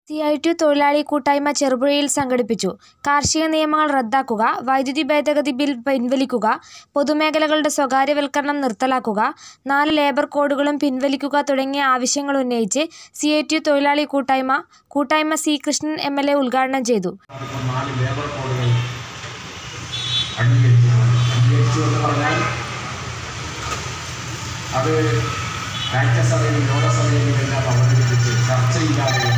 C I T തൊഴിലാളി കൂട്ടായ്മ ചെറുപുഴയിൽ സംഘടിപ്പിച്ചു കാർഷിക നിയമങ്ങൾ റദ്ദാക്കുക വൈദ്യുതി ഭേദഗതി ബിൽ പിൻവലിക്കുക പൊതുമേഖലകളുടെ സ്വകാര്യവൽക്കരണം നിർത്തലാക്കുക നാല് ലേബർ കോഡുകളും പിൻവലിക്കുക തുടങ്ങിയ ആവശ്യങ്ങൾ ഉന്നയിച്ച് സി ഐ ടി തൊഴിലാളി കൂട്ടായ്മ കൂട്ടായ്മ C Krishnan M L A ഉദ്ഘാടനം ചെയ്തു ഇപ്പോൾ നാല് ലേബർ കോഡുകൾ അംഗീകരിച്ചു അംഗീകരിച്ചു എന്ന് പറഞ്ഞാൽ അത് രാജ്യസഭയിലും ലോകസഭയിലും എല്ലാം അവതരിപ്പിച്ച് ചർച്ചയില്ലാതെ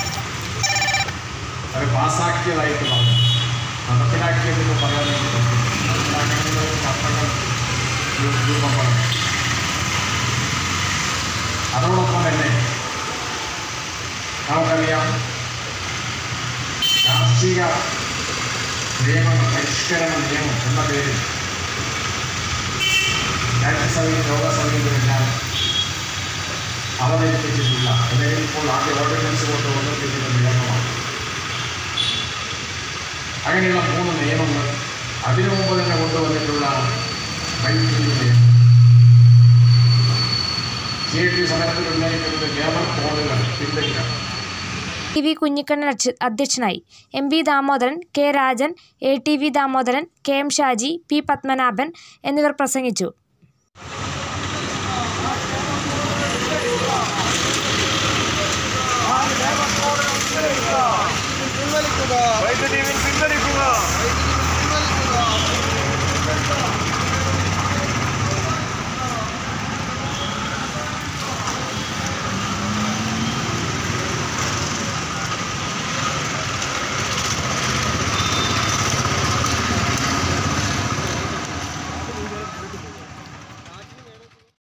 അത് പാസ്സാക്കിയതായിട്ട് പറഞ്ഞു നടപ്പിലാക്കിയതെന്ന് പറയാൻ വേണ്ടി പറ്റും നടപ്പിലാക്കണമെങ്കിൽ ചട്ടങ്ങൾ രൂ- രൂപപ്പെടണം അതോടൊപ്പം തന്നെ നമുക്കറിയാം കാർഷിക നിയമ പരിഷ്കരണ നിയമം എന്ന പേരിൽ രാജ്യസഭയും ലോകസഭയിലുമെല്ലാം അവതരിപ്പിച്ചിട്ടുള്ള അല്ലെങ്കിൽ ഇപ്പോൾ ആദ്യ ഓർഡിനൻസ് കൊണ്ട് വന്നിരിക്കുന്ന നിയമമാണ് അങ്ങനെയുള്ള മൂന്ന് നിയമങ്ങൾ അതിനു മുമ്പ് തന്നെ കൊണ്ടുവന്നിട്ടുള്ള വൈദ്യുതി നിയമം സി ടി സമരത്തിൽ ഉന്നയിക്കുന്നത് ലേബർ കോഡുകൾ പിൻവലിക്കണം ടി വി കുഞ്ഞിക്കണ്ണൻ അധ്യ- അധ്യക്ഷനായി M V Damodaran K Rajan A T V Damodaran K M Shaji P Padmanabhan എന്നിവർ പ്രസംഗിച്ചു